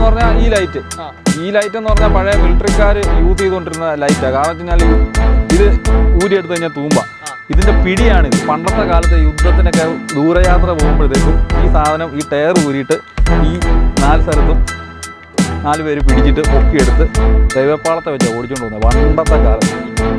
എന്ന് പറഞ്ഞാൽ ഈ ലൈറ്റ് ആ. ഈ ലൈറ്റ് എന്ന് പറഞ്ഞാൽ പഴയ മിലിറ്ററിക്കാർ യൂസ് ചെയ്തുകൊണ്ടിരുന്ന ലൈറ്റാണ് കാരണം വെച്ച് കഴിഞ്ഞാൽ ഇത് ഊരിയെടുത്ത് കഴിഞ്ഞാൽ തൂമ്പ ഇതിന്റെ പിടിയാണ് ഇത് പണ്ടത്തെ കാലത്ത് യുദ്ധത്തിനൊക്കെ ദൂരയാത്ര പോകുമ്പോഴത്തേക്കും ഈ സാധനം ഈ ടയർ ഊരിയിട്ട് ഈ നാല് സ്ഥലത്തും നാല് പേര് പിടിച്ചിട്ട് പൊക്കിയെടുത്ത് ദൈവപ്പാളത്തെ വെച്ചാണ് ഓടിച്ചുകൊണ്ട് പോകുന്നത് പണ്ടത്തെ കാലത്ത്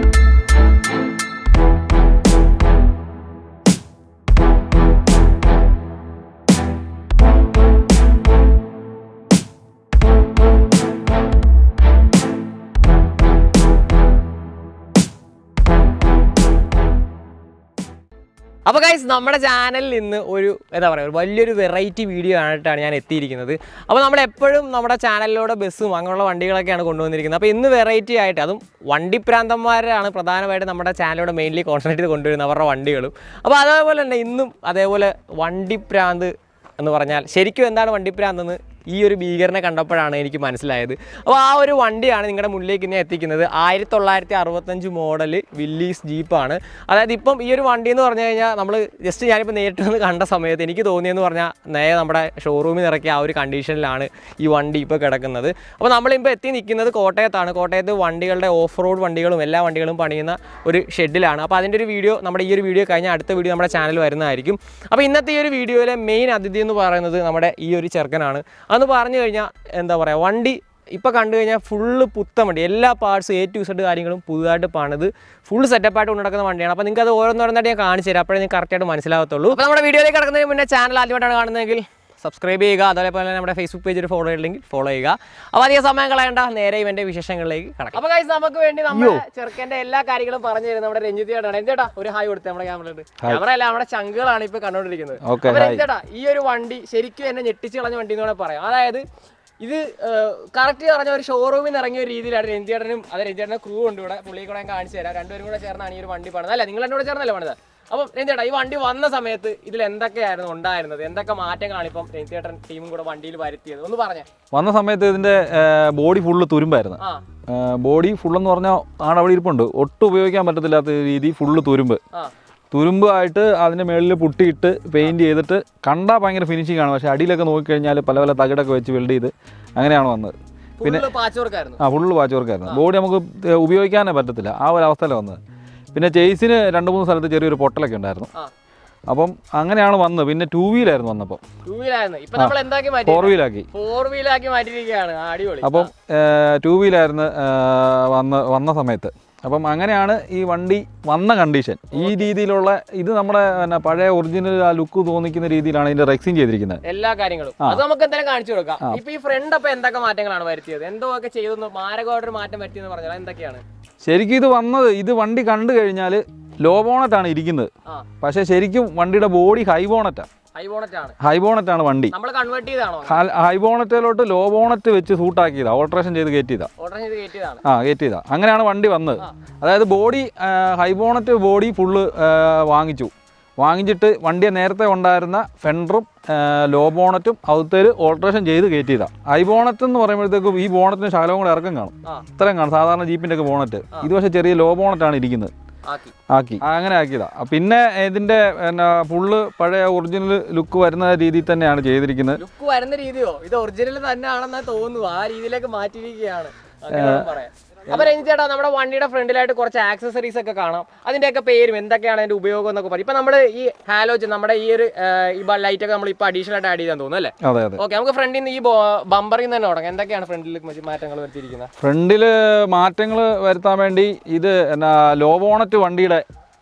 അപ്പോൾ ഗൈസ് നമ്മുടെ ചാനലിൽ ഇന്ന് ഒരു എന്താ പറയുക ഒരു വലിയൊരു വെറൈറ്റി വീഡിയോ ആയിട്ടാണ് ഞാൻ എത്തിയിരിക്കുന്നത് അപ്പോൾ നമ്മൾ എപ്പോഴും നമ്മുടെ ചാനലിലൂടെ ബസ്സും അങ്ങനെയുള്ള വണ്ടികളൊക്കെയാണ് കൊണ്ടുവന്നിരിക്കുന്നത് അപ്പോൾ ഇന്ന് വെറൈറ്റി ആയിട്ട് അതും വണ്ടിപ്രാന്തന്മാരാണ് പ്രധാനമായിട്ട് നമ്മുടെ ചാനലിലൂടെ മെയിൻലി കോൺസെൻട്രേറ്റ് ചെയ്ത് കൊണ്ടുവരുന്നത് അവരുടെ വണ്ടികളും അപ്പോൾ അതേപോലെ തന്നെ ഇന്നും അതേപോലെ വണ്ടിപ്രാന്ത് എന്ന് പറഞ്ഞാൽ ശരിക്കും എന്താണ് വണ്ടിപ്രാന്തെന്ന് ഈ ഒരു ഭീകരനെ കണ്ടപ്പോഴാണ് എനിക്ക് മനസ്സിലായത് അപ്പോൾ ആ ഒരു വണ്ടിയാണ് നിങ്ങളുടെ മുന്നിലേക്ക് ഇനി എത്തിക്കുന്നത് ആയിരത്തി തൊള്ളായിരത്തി അറുപത്തഞ്ച് മോഡൽ വില്ലീസ് ജീപ്പാണ് അതായത് ഇപ്പം ഈ ഒരു വണ്ടി എന്ന് പറഞ്ഞു കഴിഞ്ഞാൽ നമ്മൾ ജസ്റ്റ് ഞാനിപ്പോൾ നേരിട്ട് വന്ന് കണ്ട സമയത്ത് എനിക്ക് തോന്നിയെന്ന് പറഞ്ഞാൽ നേരെ നമ്മുടെ ഷോറൂമിൽ ഇറക്കിയ ആ ഒരു കണ്ടീഷനിലാണ് ഈ വണ്ടി ഇപ്പോൾ കിടക്കുന്നത് അപ്പോൾ നമ്മളിപ്പോൾ എത്തി നിൽക്കുന്നത് കോട്ടയത്താണ് കോട്ടയത്ത് വണ്ടികളുടെ ഓഫ് റോഡ് വണ്ടികളും എല്ലാ വണ്ടികളും പണിയുന്ന ഒരു ഷെഡിലാണ് അപ്പോൾ അതിൻ്റെ ഒരു വീഡിയോ നമ്മുടെ ഈ ഒരു വീഡിയോ കഴിഞ്ഞാൽ അടുത്ത വീഡിയോ നമ്മുടെ ചാനൽ വരുന്നതായിരിക്കും അപ്പോൾ ഇന്നത്തെ ഈ ഒരു വീഡിയോയിലെ മെയിൻ അതിഥി എന്ന് പറയുന്നത് നമ്മുടെ ഈ ഒരു ചെറുക്കനാണ് അതെന്ന് പറഞ്ഞു കഴിഞ്ഞാൽ എന്താ പറയുക വണ്ടി ഇപ്പോൾ കണ്ടു കഴിഞ്ഞാൽ ഫുള്ള് പുത്തൻ വണ്ടി എല്ലാ പാർട്സ് എ ടു സെഡ് കാര്യങ്ങളും പുതുതായിട്ട് പണിത് ഫുൾ സെറ്റപ്പായിട്ട് കൊണ്ട് നടക്കുന്ന വണ്ടിയാണ് അപ്പോൾ നിങ്ങൾക്ക് അത് ഓരോന്നോരോന്നായിട്ട് ഞാൻ കാണിച്ചു തരാം അപ്പോഴേ നിങ്ങൾക്ക് കറക്റ്റായിട്ട് മനസ്സിലാവത്തുള്ളൂ അപ്പോൾ നമ്മുടെ വീഡിയോയിലേക്ക് കിടക്കുന്നതിന് മുന്നേ ചാനൽ ആദ്യമായിട്ടാണ് കാണുന്നതെങ്കിൽ സബ്സ്ക്രൈബ് ചെയ്യുക അതേപോലെ തന്നെ നമ്മുടെ ഫേസ്ബുക്ക് പേജിൽ ഫോളോ ചെയ്തില്ലെങ്കിൽ ഫോളോ ചെയ്യുക അപ്പോൾ അധികം സമയം കളയണ്ട നേരെ ഇവന്റെ വിശേഷങ്ങളിലേക്ക് കടക്കാം അപ്പോൾ guys നമുക്ക് വേണ്ടി നമ്മുടെ ചെറുക്കന്റെ എല്ലാ കാര്യങ്ങളും പറഞ്ഞു തരുന്നത് നമ്മുടെ രഞ്ജിത്തിയാണ് രഞ്ജിത്തേട്ടാ ഒരു ഹായ് കൊടുത്തേ നമ്മുടെ ക്യാമറ ക്യാമറ അല്ല നമ്മുടെ ചങ്കുകളാണ് ഇപ്പോൾ കണ്ടുകൊണ്ടിരിക്കുന്നത് ഓക്കെ അപ്പോൾ രഞ്ജിത്തേട്ടാ ഈ ഒരു വണ്ടി ശരിക്കും എന്നെ ഞെട്ടിച്ച് കളഞ്ഞ വണ്ടി എന്ന് വേണേൽ പറയാം അതായത് ഇത് കറക്റ്റ് പറഞ്ഞ ഒരു ഷോറൂമിൽ നിന്ന് ഇറങ്ങിയ ഒരു രീതിയിലാണ് രഞ്ജിയേട്ടനും അത് രഞ്ജിയേട്ടൻ്റെ ക്രൂ ഉണ്ട് ഇവിടെ പുള്ളിയെ കൂടെ ഞാൻ കാണിച്ചു തരാം രണ്ടുപേരും കൂടെ ചേർന്നാണ് ഈ ഒരു വണ്ടി പണിത് അല്ല നിങ്ങൾ എന്നോട് ചേർന്നല്ലേ പണിത് അപ്പം രഞ്ജിയേട്ടാ ഈ വണ്ടി വന്ന സമയത്ത് ഇതിൽ എന്തൊക്കെയായിരുന്നു ഉണ്ടായിരുന്നത് എന്തൊക്കെ മാറ്റങ്ങളാണ് ഇപ്പം രഞ്ജിയേട്ടൻ ടീമും കൂടെ വണ്ടിയിൽ വരുത്തിയത് ഒന്ന് പറഞ്ഞേ വന്ന സമയത്ത് ഇതിന്റെ ബോഡി ഫുള്ള് തുരുമ്പായിരുന്നു ആ ബോഡി ഫുള്ളെന്ന് പറഞ്ഞാൽ ആണ് അവിടെ ഇരിപ്പുണ്ട് ഒട്ടും ഉപയോഗിക്കാൻ പറ്റത്തില്ലാത്ത രീതി ഫുള്ള് തുരുമ്പ് ആ തുരുമ്പ് ആയിട്ട് അതിൻ്റെ മുകളിൽ പുട്ടിയിട്ട് പെയിൻറ് ചെയ്തിട്ട് കണ്ടാൽ ഭയങ്കര ഫിനിഷിംഗ് ആണ് പക്ഷേ അടിയിലൊക്കെ നോക്കിക്കഴിഞ്ഞാൽ പല പല തകിടൊക്കെ വെച്ച് വെൽഡ് ചെയ്ത് അങ്ങനെയാണ് വന്നത് ഫുള്ള് പാച്ച് വർക്കായിരുന്നു ആ ഫുള്ള് വാച്ച് വർക്കായിരുന്നു ബോഡി നമുക്ക് ഏ, ഉപയോഗിക്കാനേ പറ്റത്തില്ല ആ ഒരു അവസ്ഥയിലാണ് വന്നത് പിന്നെ ചേസിന് രണ്ട് മൂന്ന് സ്ഥലത്ത് ചെറിയൊരു പൊട്ടലൊക്കെ ഉണ്ടായിരുന്നു ആ അപ്പം അങ്ങനെയാണ് വന്നത് പിന്നെ ടൂ വീലായിരുന്നു വന്നപ്പോൾ ടൂ വീലായിരുന്നു ഇപ്പൊ നമ്മൾ എന്താക്കി മാറ്റി ഫോർ വീലാക്കി ഫോർ വീലാക്കി മാറ്റിയിരിക്കുകയാണ് ആ, അടിപൊളി അപ്പം ടൂ വീലായിരുന്നു വന്ന വന്ന സമയത്ത് അപ്പം അങ്ങനെയാണ് ഈ വണ്ടി വന്ന കണ്ടീഷൻ ഈ രീതിയിലുള്ള ഇത് നമ്മുടെ പിന്നെ പഴയ ഒറിജിനൽ ആ ലുക്ക് തോന്നിക്കുന്ന രീതിയിലാണ് ഇതിന്റെ റെക്സിൻ ചെയ്തിരിക്കുന്നത് എല്ലാ കാര്യങ്ങളും അത് നമുക്ക് എന്തായാലും കാണിച്ചു കൊടുക്കാം ഇപ്പൊ ഈ ഫ്രണ്ട് അപ്പൊ എന്തൊക്കെ മാറ്റങ്ങളാണ് വരുത്തിയത് എന്തോ ഒക്കെ ചെയ്തെന്ന് മാരകമായിട്ടൊരു മാറ്റം വരുത്തിയെന്ന് പറഞ്ഞാൽ എന്തൊക്കെയാണ് ശരിക്കും ഇത് വന്നത് ഇത് വണ്ടി കണ്ടു കഴിഞ്ഞാൽ ലോ ബോണറ്റാണ് ഇരിക്കുന്നത് ആ പക്ഷേ ശരിക്കും വണ്ടിയുടെ ബോഡി ഹൈ ബോണറ്റാണ് ഹൈ ബോണറ്റ് ആണ് ഹൈ ബോണറ്റാണ് വണ്ടി നമ്മൾ കൺവേർട്ട് ചെയ്താണോ ഹൈ ബോണറ്റിലോട്ട് ലോ ബോണറ്റ് വെച്ച് സൂട്ടാക്കിയതാ ഓൾട്രേഷൻ ചെയ്ത് കയറ്റിയതാ ഓർഡർ ചെയ്ത് കയറ്റിയതാണ് ആ കയറ്റിയതാ അങ്ങനെയാണ് വണ്ടി വന്നത് അതായത് body high bonnet body full വാങ്ങിച്ചു വാങ്ങിച്ചിട്ട് വണ്ടിയെ നേരത്തെ ഉണ്ടായിരുന്ന ഫെൻഡറും ലോ ബോണറ്റും അകത്തേര് ഓൾട്രേഷൻ ചെയ്ത് കയറ്റിയതാ ഹൈ ബോണറ്റ് എന്ന് പറയുമ്പോഴത്തേക്കും ഈ ബോണറ്റിന് ശകലവും കൂടെ ഇറക്കം കാണും ആ ഇത്രയും കാണും സാധാരണ ജീപ്പിൻ്റെ ഒക്കെ ബോണറ്റ് ഇത് പക്ഷേ ചെറിയ ലോ ബോണറ്റാണ് ഇരിക്കുന്നത് ആക്കി ആക്കി അങ്ങനെ ആക്കിയതാ ആ, പിന്നെ ഇതിന്റെ പിന്നെ ഫുള്ള് പഴയ ഒറിജിനൽ ലുക്ക് വരുന്ന രീതിയിൽ തന്നെയാണ് ചെയ്തിരിക്കുന്നത് ലുക്ക് വരുന്ന രീതിയോ ഇത് ഒറിജിനൽ തന്നെ ആണെന്നാ തോന്നുന്നു ആ രീതിയിലേക്ക് മാറ്റിയിരിക്കുകയാണ് അങ്ങനെ വേണം പറയാൻ. അപ്പൊ രഞ്ജി ചേട്ടാ നമ്മുടെ വണ്ടിയുടെ ഫ്രണ്ടിലായിട്ട് കുറച്ച് ആക്സസറീസ് ഒക്കെ കാണാം അതിന്റെയൊക്കെ പേരും എന്തൊക്കെയാണ് അതിന്റെ ഉപയോഗം എന്നൊക്കെ പറയും ഇപ്പൊ നമ്മൾ ഈ ഹാലോജൻ നമ്മുടെ ഈ ഒരു ആ, ഈ ലൈറ്റ് ഒക്കെ നമ്മൾ ഇപ്പൊ അഡീഷണൽ ആയിട്ട് ആഡ് ചെയ്താൽ തോന്നുന്നു അല്ലേ അതെ അതെ ഓക്കെ നമുക്ക് ഫ്രണ്ടിൽ നിന്ന് ഈ ബമ്പറിൽ നിന്ന് തന്നെ തുടങ്ങാം എന്തൊക്കെയാണ് ഫ്രണ്ടിൽ മാറ്റങ്ങൾ വരുത്തിയിരിക്കുന്നത് ഫ്രണ്ടിൽ മാറ്റങ്ങൾ വരുത്താൻ വേണ്ടി ഇത് എന്നാ ലോ ബോണറ്റ് വണ്ടിയുടെ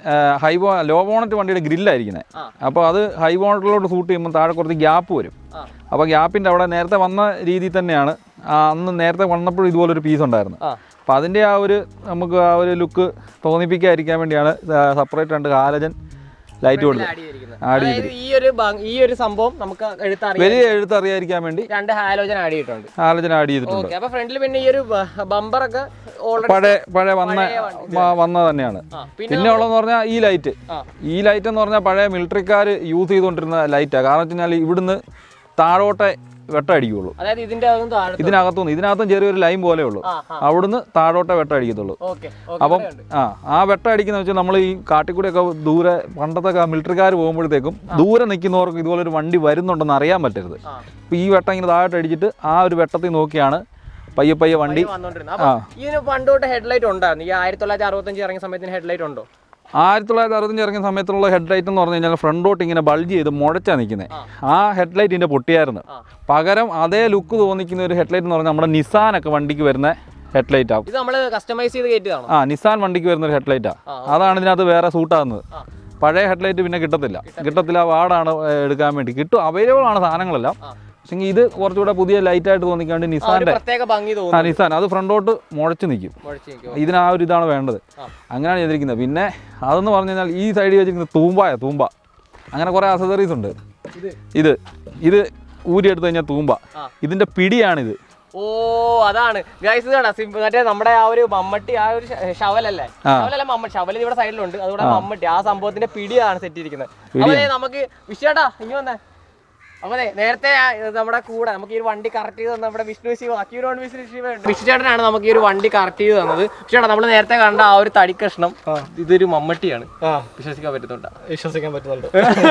ഹൈ ബോ ലോ ബോണറ്റ് വണ്ടിയുടെ ഗ്രില്ലായിരിക്കുന്നത് ആ. അപ്പോൾ അത് ഹൈ ബോണറ്റിലോട്ട് സൂട്ട് ചെയ്യുമ്പോൾ താഴെ കുറച്ച് ഗ്യാപ്പ് വരും ആ അപ്പോൾ ഗ്യാപ്പിൻ്റെ അവിടെ നേരത്തെ വന്ന രീതിയിൽ തന്നെയാണ് ആ, അന്ന് നേരത്തെ വന്നപ്പോഴും ഇതുപോലൊരു പീസ് ഉണ്ടായിരുന്നു ആ അപ്പോൾ അതിൻ്റെ ആ ഒരു നമുക്ക് ആ ഒരു ലുക്ക് തോന്നിപ്പിക്കാതിരിക്കാൻ വേണ്ടിയാണ് സെപ്പറേറ്റ് രണ്ട് ഹാലജൻ ലൈറ്റ് കൊടുത്തത് ആഡ് ചെയ്തിരിക്കുന്നത് ആഡ് അതായത് ഈ ഒരു ഭംഗി- ഈ ഒരു സംഭവം നമുക്ക് എടുത്തറിയാം വലിയ എഴുത്തറിയാതിരിക്കാൻ വേണ്ടി രണ്ട് ഹാലോജൻ ആഡ് ചെയ്തിട്ടുണ്ട് ഹാലജൻ ആഡ് ചെയ്തിട്ടുണ്ട് ഓക്കെ അപ്പൊ ഫ്രണ്ടിൽ പിന്നെ ഈ ഒരു ബമ്പറൊക്കെ ഓൾറെഡി പഴയ പഴയ വന്ന വ- വന്ന തന്നെയാണ് ആ പിന്നെ പിന്നെ ഉള്ളതെന്ന് പറഞ്ഞാൽ ഈ ലൈറ്റ് ആ ഈ ലൈറ്റ് എന്ന് പറഞ്ഞാൽ പഴയ മിലിറ്ററിക്കാർ യൂസ് ചെയ്തുകൊണ്ടിരുന്ന ലൈറ്റാണ് കാരണം വെച്ച് കഴിഞ്ഞാൽ ഇവിടുന്ന് താഴോട്ടെ വെട്ടം അടിക്കുകയുള്ളൂ അതായത് ഇതിന്റെ അതൊന്നും താഴെ ഇതിനകത്തുനിന്ന് ഇതിനകത്തും ചെറിയൊരു ലൈൻ പോലെ ഉള്ളൂ ആ ആ അവിടുന്ന് താഴോട്ടേ വെട്ടം അടിക്കത്തുള്ളൂ ഓക്കെ അപ്പം ആ ആ വെട്ടം അടിക്കുന്ന വെച്ചാൽ നമ്മൾ ഈ കാട്ടിക്കൂടെയൊക്കെ ദൂരെ പണ്ടത്തെ മിലിറ്ററിക്കാർ പോകുമ്പോഴത്തേക്കും ദൂരെ നിൽക്കുന്നവർക്ക് ഇതുപോലെ ഒരു വണ്ടി വരുന്നുണ്ടെന്ന് അറിയാൻ പറ്റരുത് ആ. അപ്പോൾ ഈ വെട്ടം ഇങ്ങനെ താഴോട്ട് അടിച്ചിട്ട് ആ ഒരു വെട്ടത്തിൽ നോക്കിയാണ് പയ്യെ പയ്യെ വണ്ടി വന്നോണ്ടിരുന്നത് അപ്പൊ ഇതിന് പണ്ട് തൊട്ട് ഹെഡ്ലൈറ്റ് ഉണ്ടായിരുന്നു ഈ ആയിരത്തി തൊള്ളായിരത്തി അറുപത്തഞ്ച് ഇറങ്ങിയ സമയത്തിന് ഹെഡ്ലൈറ്റ് ഉണ്ടോ ആയിരത്തി തൊള്ളായിരത്തി അറുപത്തഞ്ച് ഇറങ്ങിയ സമയത്തുള്ള ഹെഡ്ലൈറ്റ് എന്ന് പറഞ്ഞു കഴിഞ്ഞാൽ ഫ്രണ്ടോട്ട് ഇങ്ങനെ ബൾജ് ചെയ്ത് മുഴച്ചാ നിൽക്കുന്നത് ആ ഹെഡ്ലൈറ്റിൻ്റെ പൊട്ടിയായിരുന്നു ആ. പകരം അതേ ലുക്ക് തോന്നിക്കുന്ന ഒരു ഹെഡ്ലൈറ്റ് എന്ന് പറഞ്ഞാൽ നമ്മുടെ നിസാനൊക്കെ വണ്ടിക്ക് വരുന്ന ഹെഡ്ലൈറ്റ് ആവും ഇത് നമ്മൾ കസ്റ്റമൈസ് ചെയ്ത് കയറ്റിയതാണോ ആ നിസാൻ വണ്ടിക്ക് വരുന്ന ഒരു ഹെഡ്ലൈറ്റാണ് അതാണ് ഇതിനകത്ത് വേറെ സൂട്ടാകുന്നത് ആ. പഴയ ഹെഡ്ലൈറ്റ് പിന്നെ കിട്ടത്തില്ല കിട്ടത്തില്ല വാർഡാണ് എടുക്കാൻ വേണ്ടി കിട്ടും അവൈലബിൾ ആണ് സാധനങ്ങളെല്ലാം ആ. പക്ഷേ ഇത് കുറച്ചുകൂടെ പുതിയ ലൈറ്റായിട്ട് തോന്നിക്കാണ്ട് ആ, ഒരു നിസാന്റെ പ്രത്യേക ഭംഗി ആ തോന്നുന്നു നിസാൻ അത് ഫ്രണ്ടോട്ട് മുഴച്ച് നിൽക്കും മുഴച്ച് നിൽക്കുമോ? ഇതിന് ആ ഒരു ഇതാണ് വേണ്ടത് ആ. അങ്ങനെയാണ് ചെയ്തിരിക്കുന്നത് പിന്നെ അതെന്ന് പറഞ്ഞു കഴിഞ്ഞാൽ ഈ സൈഡിൽ വെച്ചിരിക്കുന്നത് തൂമ്പായ തൂമ്പ അങ്ങനെ കുറേ അസസറീസ് ഉണ്ട് ഇത് ഇത് ഇത് ഊരിയെടുത്ത് കഴിഞ്ഞാൽ തൂമ്പ ആ. ഇതിന്റെ പിടിയാണിത് ഓ അതാണ് ഗൈസ് ഇതാണ് സിമ്പിൾ മറ്റേ നമ്മുടെ ആ ഒരു മമ്മട്ടി ആ ഒരു ശ- ശവലല്ലേ ആ. ശവലല്ല മമ്മട്ടി ശവല ഇവിടെ സൈഡിലുണ്ട് അതുകൂടെ മമ്മട്ടി ആ സംഭവത്തിന്റെ പിടിയാണ് സെറ്റ് ചെയ്തിരിക്കുന്നത് അപ്പൊ ദേ നമുക്ക് വിഷയട്ടാ ഇനി വന്നേ അപ്പൊ ദേ നേരത്തെ ആ ഇത് നമ്മുടെ കൂടെ നമുക്ക് ഈ ഒരു വണ്ടി കറക്റ്റ് ചെയ്ത് തന്ന നമ്മുടെ വിഷ്ണു ശിവ അക്യൂരോൺ വിഷ്ണു ശിവ ഉണ്ട് വിഷ്ണു ചേട്ടനാണ് നമുക്ക് ഈ ഒരു വണ്ടി കറക്റ്റ് ചെയ്ത് തന്നത് വിഷയട്ടാ നമ്മൾ നേരത്തെ കണ്ട ആ ഒരു തടി കഷ്ണം ഇതൊരു മമ്മട്ടിയാണ് ആ വിശ്വസിക്കാൻ പറ്റുന്നുണ്ടോ വിശ്വസിക്കാൻ പറ്റുന്നുണ്ട്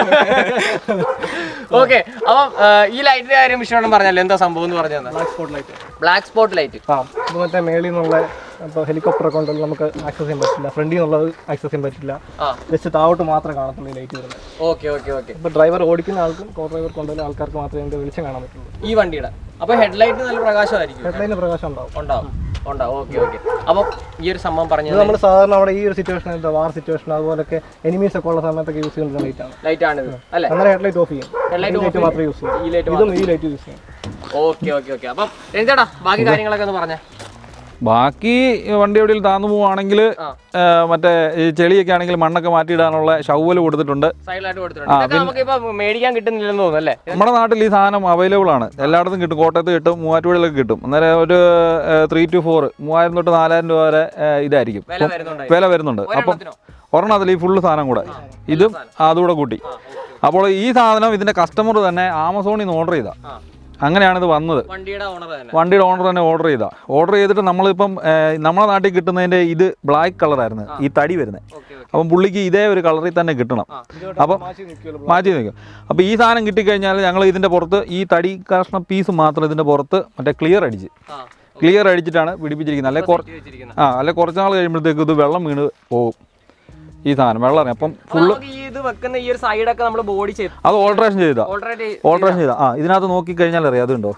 ഓക്കെ അപ്പം ആ, ഈ ലൈറ്റിന്റെ കാര്യം വിഷ്ണു പറഞ്ഞല്ലോ എന്താ സംഭവം എന്ന് പറഞ്ഞു തന്നെ black spot light black spot light ആ ഇത് മറ്റേ മേളിൽ നിന്നുള്ള ഇപ്പോൾ ഹെലികോപ്റ്റർ ഒക്കെ ഉണ്ടെങ്കിൽ നമുക്ക് ആക്സസ് ചെയ്യാൻ പറ്റില്ല ഫ്രണ്ടിൽ നിന്നുള്ളത് ആക്സസ് ചെയ്യാൻ പറ്റില്ല ആ ജസ്റ്റ് താഴോട്ട് മാത്രമേ കാണത്തുള്ളൂ ഈ ലൈറ്റ് വരുന്നത് ഓക്കെ ഓക്കെ ഓക്കെ ഇപ്പോൾ ഡ്രൈവർ ഓടിക്കുന്ന ആൾക്കും കോ ഡ്രൈവർ കൊണ്ടുവരുന്ന ആൾക്കാർക്ക് മാത്രമേ ഇതിൻ്റെ വെളിച്ചം കാണാൻ പറ്റുള്ളൂ ഈ വണ്ടിയുടെ അപ്പൊ ഹെഡ്ലൈറ്റ് നല്ല പ്രകാശമായിരിക്കും ഹെഡ്ലൈന് പ്രകാശം ഉണ്ടാവും ഉണ്ടാവും ഉണ്ടാവും ഓക്കെ ഓക്കെ അപ്പം ഈ ഒരു സംഭവം ഇത് പറഞ്ഞത് നമ്മൾ സാധാരണ അവിടെ ഈ ഒരു സിറ്റുവേഷൻ എന്താ വാർ സിറ്റുവേഷൻ അതുപോലൊക്കെ എനിമീസ് ഒക്കെ ഉള്ള സമയത്തൊക്കെ യൂസ് ചെയ്യുന്ന ലൈറ്റ് ആണ് ലൈറ്റ് ആണിത് അല്ലേ അങ്ങനെ ഹെഡ്ലൈറ്റ് ഓഫ് ചെയ്യും Headlight ഈ off ലൈറ്റ് മാത്രമേ യൂസ് ചെയ്യും ഈ ലൈറ്റ് ഇതും ഈ ലൈറ്റ് യൂസ് ചെയ്യും ഓക്കെ ഓക്കെ ഓക്കെ അപ്പം രഞ്ജേട്ടാ ബാക്കി കാര്യങ്ങളൊക്കെ ഒന്ന് പറഞ്ഞേ ബാക്കി വണ്ടി എവിടെയും താന്നു പോവുകയാണെങ്കിൽ ആ. മറ്റേ ഈ ചെളിയൊക്കെ ആണെങ്കിൽ മണ്ണൊക്കെ മാറ്റിയിടാനുള്ള ഷവൽ കൊടുത്തിട്ടുണ്ട് സൈഡിലായിട്ട് കൊടുത്തിട്ടുണ്ട് ഇതൊക്കെ നമുക്ക് ഇപ്പൊ മേടിക്കാൻ കിട്ടുന്നില്ലെന്ന് തോന്നുന്നു അല്ലേ നമ്മുടെ നാട്ടിൽ ഈ സാധനം അവൈലബിൾ ആണ് എല്ലായിടത്തും കിട്ടും കോട്ടയത്ത് കിട്ടും മൂവാറ്റുപുഴയിലൊക്കെ കിട്ടും അന്നേരം ഒരു ത്രീ ടു ഫോർ മൂവായിരം തൊട്ട് നാലായിരം രൂപ വരെ ഏ, ഇതായിരിക്കും വില വരുന്നുണ്ട് വില വരുന്നുണ്ട് അപ്പം ഒരെണ്ണത്തിനോ? ഒരെണ്ണത്തിൽ ഈ ഫുള്ള് സാധനം കൂടെ ഇതും അതുകൂടെ കൂട്ടി അപ്പോൾ ഈ സാധനം ഇതിന്റെ കസ്റ്റമർ തന്നെ ആമസോണിൽ നിന്ന് ഓർഡർ ചെയ്താ ആ. അങ്ങനെയാണ് ഇത് വന്നത് വണ്ടിയുടെ ഓണർ തന്നെ വണ്ടിയുടെ ഓണർ തന്നെ ഓർഡർ ചെയ്താ ഓർഡർ ചെയ്തിട്ട് നമ്മളിപ്പം ഏ, നമ്മളെ നാട്ടിൽ കിട്ടുന്നതിന്റെ ഇത് ബ്ലാക്ക് കളറായിരുന്നു ഈ തടി വരുന്നത് ഓക്കെ ഓക്കെ അപ്പം പുള്ളിക്ക് ഇതേ ഒരു കളറിൽ തന്നെ കിട്ടണം അപ്പം മാറ്റി നിൽക്കുമല്ലോ മാറ്റി നിൽക്കും അപ്പോൾ ഈ സാധനം കിട്ടിക്കഴിഞ്ഞാൽ ഞങ്ങൾ ഇതിൻ്റെ പുറത്ത് ഈ തടി കഷ്ണം പീസ് മാത്രം ഇതിൻ്റെ പുറത്ത് മറ്റേ ക്ലിയർ അടിച്ച് ആ ക്ലിയർ അടിച്ചിട്ടാണ് പിടിപ്പിച്ചിരിക്കുന്നത് അല്ലെ കുറ സെറ്റ് വെച്ചിരിക്കുന്നത് ആ അല്ലെ കുറച്ച് നാൾ കഴിയുമ്പോഴത്തേക്ക് ഇത് വെള്ളം വീണ് പോകും ഈ സാധനം വെള്ളം ഇറങ്ങി അപ്പം അപ്പൊ നമുക്ക് ഈ ഇത് വെക്കുന്ന ഈ ഒരു സൈഡൊക്കെ നമ്മൾ ബോഡി ചെയ്ത് അത് ഓൾട്രേഷൻ ചെയ്താ ഓൾറെഡി ഓൾട്രേഷൻ ചെയ്താ ആ ഇതിനകത്ത് നോക്കി കഴിഞ്ഞാൽ അറിയാം അതുണ്ടോ